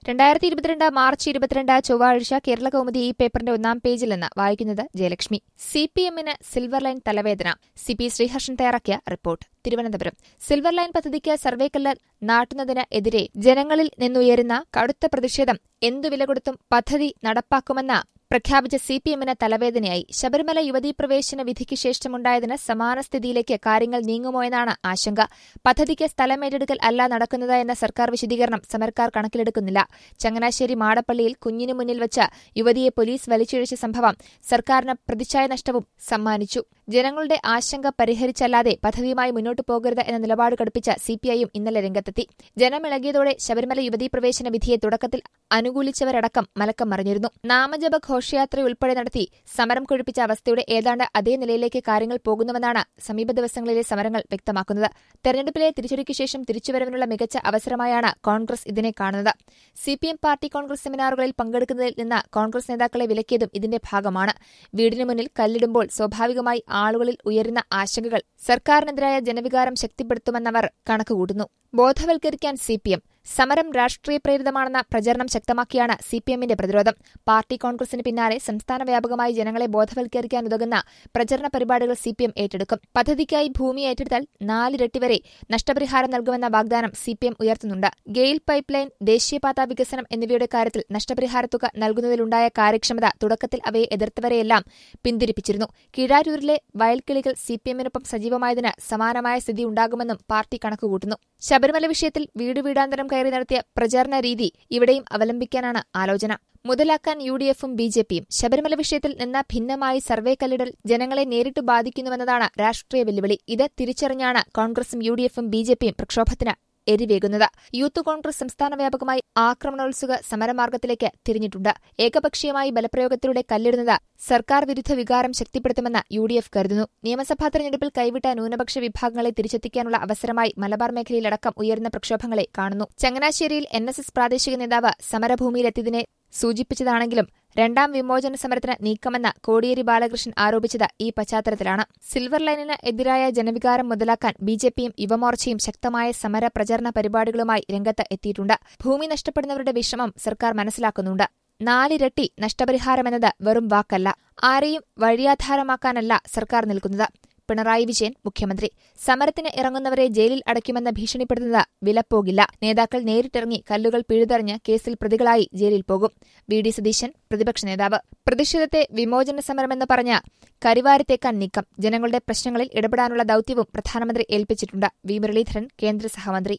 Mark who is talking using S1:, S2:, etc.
S1: രണ്ടായിരത്തി ഇരുപത്തിരണ്ട് മാർച്ച് ഇരുപത്തിരണ്ട് ചൊവ്വാഴ്ച കേരള കൗമുദി ഈ പേപ്പറിന്റെ ഒന്നാം പേജിൽ നിന്ന് വായിക്കുന്നത് ജയലക്ഷ്മി സി പി എമ്മിന് സിൽവർ ലൈൻ തലവേദന സി പി ശ്രീഹർഷൻ തയ്യാറാക്കിയ റിപ്പോർട്ട് തിരുവനന്തപുരം സിൽവർ ലൈൻ പദ്ധതിക്ക് സർവേക്കല്ല് നാട്ടുന്നതിന് എതിരെ ജനങ്ങളിൽ നിന്നുയരുന്ന കടുത്ത പ്രതിഷേധം എന്തു വില കൊടുത്തും പദ്ധതി നടപ്പാക്കുമെന്ന പ്രഖ്യാപിച്ച സി പി എമ്മിന് തലവേദനയായി ശബരിമല യുവതീ പ്രവേശന വിധിക്ക് ശേഷമുണ്ടായതിന് സമാന സ്ഥിതിയിലേക്ക് കാര്യങ്ങൾ നീങ്ങുമോ എന്നാണ് ആശങ്ക പദ്ധതിക്ക് സ്ഥലമേറ്റെടുക്കൽ അല്ല നടക്കുന്നത് എന്ന സർക്കാർ വിശദീകരണം സമരക്കാർ കണക്കിലെടുക്കുന്നില്ല ചങ്ങനാശ്ശേരി മാടപ്പള്ളിയിൽ കുഞ്ഞിനു മുന്നിൽ വെച്ച് യുവതിയെ പോലീസ് വലിച്ചിഴച്ച സംഭവം സർക്കാരിന് പ്രതിച്ഛായ നഷ്ടവും സമ്മാനിച്ചു ജനങ്ങളുടെ ആശങ്ക പരിഹരിച്ചല്ലാതെ പദ്ധതിയുമായി മുന്നോട്ടു പോകരുത് എന്ന നിലപാട് കടുപ്പിച്ച സിപിഐയും ഇന്നലെ രംഗത്തെത്തി ജനമിളകിയതോടെ ശബരിമല യുവതീ പ്രവേശന വിധിയെ തുടക്കത്തിൽ അനുകൂലിച്ചവരടക്കം മലക്കം മറിഞ്ഞിരുന്നു നാമജപ ഘോഷയാത്രയുൾപ്പെടെ നടത്തി സമരം കൊഴുപ്പിച്ച അവസ്ഥയുടെ ഏതാണ്ട് അതേ നിലയിലേക്ക് കാര്യങ്ങൾ പോകുന്നുവെന്നാണ് സമീപ ദിവസങ്ങളിലെ സമരങ്ങൾ വ്യക്തമാക്കുന്നത് തെരഞ്ഞെടുപ്പിലെ തിരിച്ചടിക്ക് ശേഷം തിരിച്ചുവരവിനുള്ള മികച്ച അവസരമായാണ് കോൺഗ്രസ് ഇതിനെ കാണുന്നത് സിപിഎം പാർട്ടി കോൺഗ്രസ് സെമിനാറുകളിൽ പങ്കെടുക്കുന്നതിൽ നിന്ന് കോൺഗ്രസ് നേതാക്കളെ വിലക്കിയതും ഇതിന്റെ ഭാഗമാണ് വീടിന് മുന്നിൽ കല്ലിടുമ്പോൾ സ്വാഭാവികമായി ആളുകളിൽ ഉയരുന്ന ആശങ്കകൾ സർക്കാരിനെതിരായ ജനവികാരം ശക്തിപ്പെടുത്തുമെന്നവർ കണക്കുകൂട്ടുന്നു ബോധവൽക്കരിക്കാൻ സിപിഎം സമരം രാഷ്ട്രീയ പ്രേരിതമാണെന്ന പ്രചരണം ശക്തമാക്കിയാണ് സിപിഎമ്മിന്റെ പ്രതിരോധം പാർട്ടി കോൺഗ്രസിന് പിന്നാലെ സംസ്ഥാന വ്യാപകമായി ജനങ്ങളെ ബോധവൽക്കരിക്കാൻ ഉതകുന്ന പ്രചരണ പരിപാടികൾ സിപിഎം ഏറ്റെടുക്കും പദ്ധതിക്കായി ഭൂമി ഏറ്റെടുത്താൽ നാലിരട്ടി വരെ നഷ്ടപരിഹാരം നൽകുമെന്ന വാഗ്ദാനം സിപിഎം ഉയർത്തുന്നുണ്ട് ഗെയിൽ പൈപ്പ് ലൈൻ ദേശീയപാത വികസനം എന്നിവയുടെ കാര്യത്തിൽ നഷ്ടപരിഹാരത്തുക നൽകുന്നതിലുണ്ടായ കാര്യക്ഷമത തുടക്കത്തിൽ അവയെ എതിർത്തവരെയെല്ലാം പിന്തിരിപ്പിച്ചിരുന്നു കീഴാരൂരിലെ വയൽക്കിളികൾ സിപിഎമ്മിനൊപ്പം സജീവമായതിന് സമാനമായ സ്ഥിതി ഉണ്ടാകുമെന്നും പാർട്ടി കണക്കുകൂട്ടുന്നു ശബരിമല വിഷയത്തിൽ വീട് വീടാന്തരം കയറി നടത്തിയ പ്രചാരണ രീതി ഇവിടെയും അവലംബിക്കാനാണ് ആലോചന മുതലാക്കാൻ യു ഡി എഫും ബി ജെ പിയും ശബരിമല വിഷയത്തിൽ നിന്ന് ഭിന്നമായി സർവേ കല്ലിടൽ ജനങ്ങളെ നേരിട്ട് ബാധിക്കുന്നുവെന്നതാണ് രാഷ്ട്രീയ വെല്ലുവിളി ഇത് തിരിച്ചറിഞ്ഞാണ് കോൺഗ്രസും യു ഡി എഫും ബി ജെ പിയും പ്രക്ഷോഭത്തിന് എരിവേകുന്നത് യൂത്ത് കോൺഗ്രസ് സംസ്ഥാന വ്യാപകമായി ആക്രമണോത്സുക സമരമാർഗത്തിലേക്ക് തിരിഞ്ഞിട്ടുണ്ട് ഏകപക്ഷീയമായി ബലപ്രയോഗത്തിലൂടെ കല്ലിടുന്നത് സർക്കാർ വിരുദ്ധ വികാരം ശക്തിപ്പെടുത്തുമെന്ന് യു ഡി എഫ് കരുതുന്നു നിയമസഭാ തെരഞ്ഞെടുപ്പിൽ കൈവിട്ട ന്യൂനപക്ഷ വിഭാഗങ്ങളെ തിരിച്ചെത്തിക്കാനുള്ള അവസരമായി മലബാർ മേഖലയിലടക്കം ഉയർന്ന പ്രക്ഷോഭങ്ങളെ കാണുന്നു ചങ്ങനാശ്ശേരിയിൽ എൻ എസ് എസ് പ്രാദേശിക നേതാവ് സമരഭൂമിയിലെത്തിയതിനെ സൂചിപ്പിച്ചതാണെങ്കിലും രണ്ടാം വിമോചന സമരത്തിന് നീക്കമെന്ന് കോടിയേരി ബാലകൃഷ്ണൻ ആരോപിച്ചത് ഈ പശ്ചാത്തലത്തിലാണ് സിൽവർ ലൈനിന് എതിരായ ജനവികാരം മുതലാക്കാൻ ബി ജെ പിയും യുവമോർച്ചയും ശക്തമായ സമര പ്രചരണ പരിപാടികളുമായി രംഗത്ത് എത്തിയിട്ടുണ്ട് ഭൂമി നഷ്ടപ്പെടുന്നവരുടെ വിഷമം സർക്കാർ മനസ്സിലാക്കുന്നുണ്ട് നാലിരട്ടി നഷ്ടപരിഹാരമെന്നത് വെറും വാക്കല്ല ആരെയും വഴിയാധാരമാക്കാനല്ല സർക്കാർ നിൽക്കുന്നത് പിണറായി വിജയൻ മുഖ്യമന്ത്രി സമരത്തിന് ഇറങ്ങുന്നവരെ ജയിലിൽ അടയ്ക്കുമെന്ന് ഭീഷണിപ്പെടുത്തുന്നത് വിലപ്പോകില്ല നേതാക്കൾ നേരിട്ടിറങ്ങി കല്ലുകൾ പിഴുതെറിഞ്ഞ് കേസിൽ പ്രതികളായി ജയിലിൽ പോകും വി ഡി സതീശൻ പ്രതിപക്ഷ നേതാവ് പ്രതിഷേധത്തെ വിമോചന സമരമെന്ന് പറഞ്ഞ കരിവാരിത്തേക്കാൻ നീക്കം ജനങ്ങളുടെ പ്രശ്നങ്ങളിൽ ഇടപെടാനുള്ള ദൌത്യവും പ്രധാനമന്ത്രി ഏൽപ്പിച്ചിട്ടുണ്ട് വി മുരളീധരൻ കേന്ദ്ര സഹമന്ത്രി